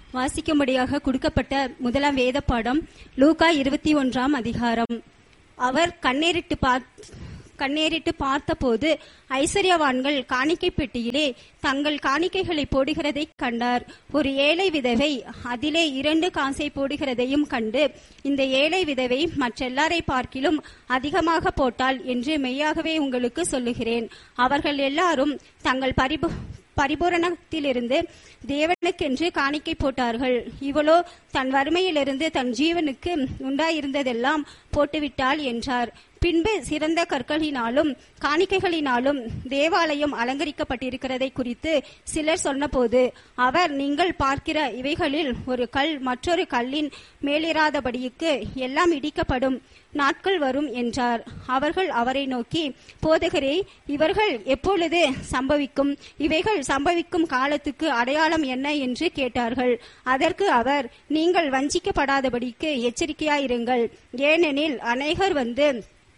வாசிக்கும்படியாக கொடுக்கப்பட்ட முதலாம் வேத பாடம் லூகா இருபத்தி ஒன்றாம் அதிகாரம் அவர் கண்ணேறிட்டு பார்த் கண்ணேறிட்டு பார்த்தபோது ஐஸ்வர்யவான்கள் காணிக்கை பெட்டியிலே தங்கள் காணிக்கைகளை போடுகிறதை கண்டார் ஒரு ஏழை விதவை அதிலே இரண்டு காசை போடுகிறதையும் கண்டு இந்த ஏழை விதவை மற்றெல்லாரை பார்க்கிலும் அதிகமாக போட்டாள் என்று மெய்யாகவே உங்களுக்கு சொல்லுகிறேன் அவர்கள் எல்லாரும் தங்கள் பரிபு பரிபூரணத்திலிருந்து தேவனுக்கென்று காணிக்கை போட்டார்கள் இவளோ தன் வறுமையிலிருந்து தன் ஜீவனுக்கு உண்டாயிருந்ததெல்லாம் போட்டுவிட்டாள் என்றார் பின்பு சிறந்த கற்களினாலும் காணிக்கைகளினாலும் தேவாலயம் அலங்கரிக்கப்பட்டிருக்கிறதை குறித்து சிலர் சொன்னபோது அவர் நீங்கள் பார்க்கிற இவைகளில் ஒரு கல் மற்றொரு கல்லின் மேலிராதபடிக்கு எல்லாம் இடிக்கப்படும் நாட்கள் வரும் என்றார் அவர்கள் அவரை நோக்கி போதகரே இவர்கள் எப்பொழுது சம்பவிக்கும் இவைகள் சம்பவிக்கும் காலத்துக்கு அடையாளம் என்ன என்று கேட்டார்கள் அதற்கு அவர் நீங்கள் வஞ்சிக்கப்படாதபடிக்கு எச்சரிக்கையாயிருங்கள் ஏனெனில் அநேகர் வந்து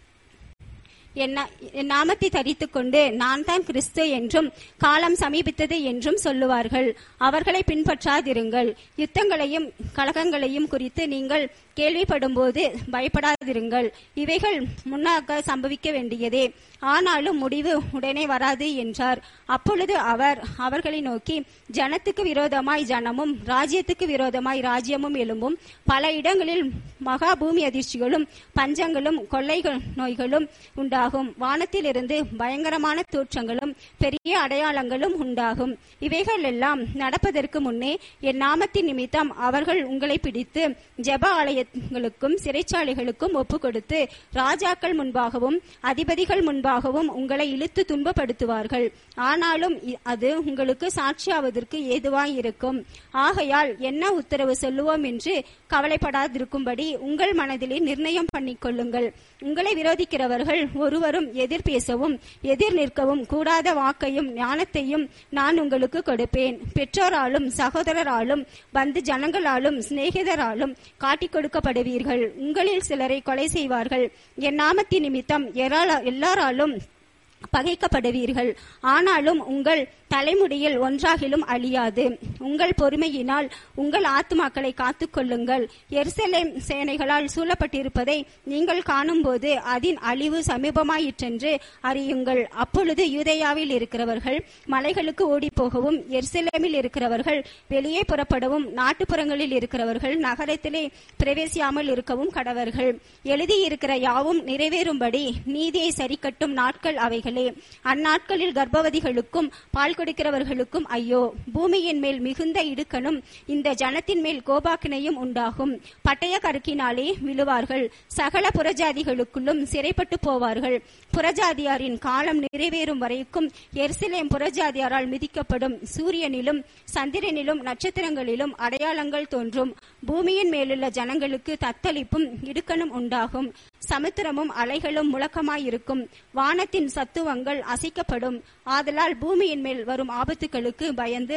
என் நா- என் நாமத்தை தரித்துக் கொண்டு நான் தான் கிறிஸ்து என்றும் காலம் சமீபித்தது என்றும் சொல்லுவார்கள் அவர்களை பின்பற்றாதிருங்கள் யுத்தங்களையும் கலகங்களையும் குறித்து நீங்கள் கேள்விப்படும்போது பயப்படாதிருங்கள் இவைகள் முன்னாக சம்பவிக்க வேண்டியதே ஆனாலும் முடிவு உடனே வராது என்றார் அப்பொழுது அவர் அவர்களை நோக்கி ஜனத்துக்கு விரோதமாய் ஜனமும் ராஜ்யத்துக்கு விரோதமாய் ராஜ்யமும் எழும்பும் பல இடங்களில் மகா பூமி அதிர்ச்சிகளும் பஞ்சங்களும் கொள்ளைகள் நோய்களும் உண்டாகும் வானத்திலிருந்து பயங்கரமான தோற்றங்களும் பெரிய அடையாளங்களும் உண்டாகும் இவைகள் எல்லாம் நடப்பதற்கு முன்னே என் நாமத்தின் நிமித்தம் அவர்கள் உங்களை பிடித்து ஜெப ஆலயங்களுக்கும் சிறைச்சாலைகளுக்கும் ஒப்பு கொடுத்து ராஜாக்கள் முன்பாகவும் அதிபதிகள் முன்பாகவும் உங்களை இழுத்து துன்பப்படுத்துவார்கள் ஆனாலும் இ- அது உங்களுக்கு சாட்சியாவதற்கு ஏதுவாய் இருக்கும் ஆகையால் என்ன உத்தரவு சொல்லுவோம் என்று கவலைப்படாதிருக்கும்படி உங்கள் மனதிலே நிர்ணயம் பண்ணிக்கொள்ளுங்கள் உங்களை விரோதிக்கிறவர்கள் ஒருவரும் எதிர் பேசவும் எதிர் நிற்கவும் கூடாத வாக்கையும் ஞானத்தையும் நான் உங்களுக்கு கொடுப்பேன் பெற்றோராலும் சகோதரராலும் வந்து ஜனங்களாலும் சிநேகிதராலும் காட்டிக் கொடுக்கப்படுவீர்கள் உங்களில் சிலரை கொலை செய்வார்கள் என் நாமத்தின் நிமித்தம் எரால- எல்லாராலும் பகைக்கப்படுவீர்கள் ஆனாலும் உங்கள் தலைமுடியில் ஒன்றாகிலும் அழியாது உங்கள் பொறுமையினால் உங்கள் ஆத்துமாக்களை காத்துக்கொள்ளுங்கள் எருசலேம் சேனைகளால் சூழப்பட்டிருப்பதை நீங்கள் காணும்போது அதன் அழிவு சமீபமாயிற்றென்று அறியுங்கள் அப்பொழுது யூதேயாவில் இருக்கிறவர்கள் மலைகளுக்கு ஓடிப்போகவும் எருசலேமில் இருக்கிறவர்கள் வெளியே புறப்படவும் நாட்டுப்புறங்களில் இருக்கிறவர்கள் நகரத்திலே பிரவேசியாமல் இருக்கவும் கடவர்கள் எழுதியிருக்கிற யாவும் நிறைவேறும்படி நீதியை சரிக்கட்டும் நாட்கள் அவைகளே அந்நாட்களில் கர்ப்பவதிகளுக்கும் பால் கொடுக்கிறவர்களுக்கும் ஐயோ பூமியின் மேல் மிகுந்த இடுக்கணும் இந்த ஜனத்தின் மேல் கோபாக்கினையும் உண்டாகும் பட்டய கருக்கினாலே விழுவார்கள் சகல புறஜாதிகளுக்குள்ளும் சிறைப்பட்டு போவார்கள் புறஜாதியாரின் காலம் நிறைவேறும் வரைக்கும் எருசலேம் புறஜாதியாரால் மிதிக்கப்படும் சூரியனிலும் சந்திரனிலும் நட்சத்திரங்களிலும் அடையாளங்கள் தோன்றும் பூமியின் மேலுள்ள ஜனங்களுக்கு தத்தளிப்பும் இடுக்கணும் உண்டாகும் சமுத்திரமும் அலைகளும் முழக்கமாயிருக்கும் வானத்தின் சத்துவங்கள் அசைக்கப்படும் ஆதலால் பூமியின் மேல் வரும் ஆபத்துகளுக்கு பயந்து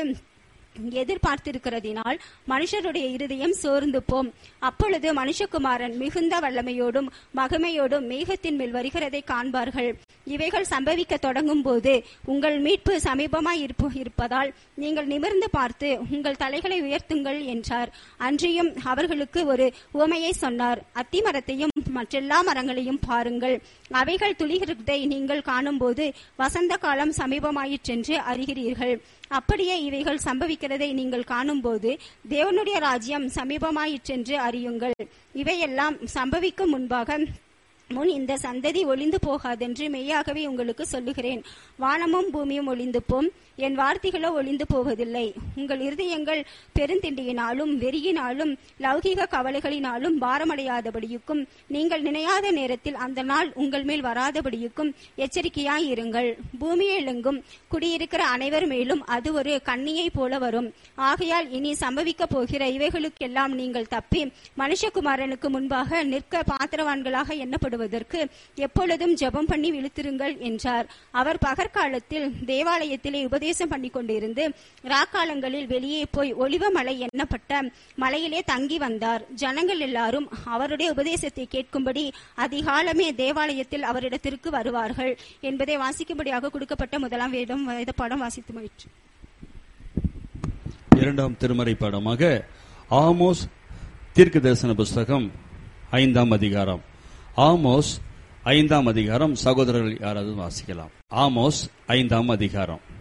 எதிர்பார்த்திருக்கிறதினால் மனுஷருடைய இருதயம் சோர்ந்து போம் அப்பொழுது மனுஷகுமாரன் மிகுந்த வல்லமையோடும் மகிமையோடும் மேகத்தின் மேல் வருகிறதை காண்பார்கள் இவைகள் சம்பவிக்க தொடங்கும் போது உங்கள் மீட்பு சமீபமாய் இருப்பு இருப்பதால் நீங்கள் நிமிர்ந்து பார்த்து உங்கள் தலைகளை உயர்த்துங்கள் என்றார் அன்றியும் அவர்களுக்கு ஒரு உவமையை சொன்னார் அத்திமரத்தையும் மற்றெல்லா மரங்களையும் பாருங்கள் அவைகள் துளிகிறதை நீங்கள் காணும்போது வசந்த காலம் சமீபமாயிற்றென்று அறிகிறீர்கள் அப்படியே இவைகள் சம்பவிக்கிறதை நீங்கள் காணும்போது தேவனுடைய ராஜ்யம் சமீபமாயிற்றென்று அறியுங்கள் இவையெல்லாம் சம்பவிக்கும் முன்பாக முன் இந்த சந்ததி ஒளிந்து போகாதென்று மெய்யாகவே உங்களுக்கு சொல்லுகிறேன் வானமும் பூமியும் ஒளிந்து போம் என் வார்த்தைகளோ ஒளிந்து போவதில்லை உங்கள் இருதயங்கள் பெருந்திண்டியினாலும் வெறியினாலும் லௌகிக கவலைகளினாலும் பாரமடையாதபடியுக்கும் நீங்கள் நினையாத நேரத்தில் அந்த நாள் உங்கள் மேல் வராதபடியுக்கும் எச்சரிக்கையாய் இருங்கள் பூமியிலெங்கும் குடியிருக்கிற அனைவர் மேலும் அது ஒரு கண்ணியைப் போல வரும் ஆகையால் இனி சம்பவிக்க போகிற இவைகளுக்கெல்லாம் நீங்கள் தப்பி மனுஷகுமாரனுக்கு முன்பாக நிற்க பாத்திரவான்களாக எண்ணப்படுவதற்கு எப்பொழுதும் ஜெபம் பண்ணி விழுத்திருங்கள் என்றார் அவர் பகற்காலத்தில் தேவாலயத்திலே உபதேசம் பண்ணி கொண்டிருந்து ராக்காலங்களில் வெளியே போய் ஒலிவ மலை எண்ணப்பட்ட மலையிலே தங்கி வந்தார் ஜனங்கள் எல்லாரும் அவருடைய உபதேசத்தை கேட்கும்படி அதிகாலமே தேவாலயத்தில் அவரிடத்திற்கு வருவார்கள் என்பதை வாசிக்கும்படியாக கொடுக்கப்பட்ட முதலாம் வேதம் வேத பாடம் வாசித்து போயிற்று இரண்டாம் திருமறை பாடமாக ஆமோஸ் தீர்க்க தரிசன புஸ்தகம் ஐந்தாம் அதிகாரம் ஆமோஸ் ஐந்தாம் அதிகாரம் சகோதரர்கள் யாராவது வாசிக்கலாம் ஆமோஸ் ஐந்தாம் அதிகாரம்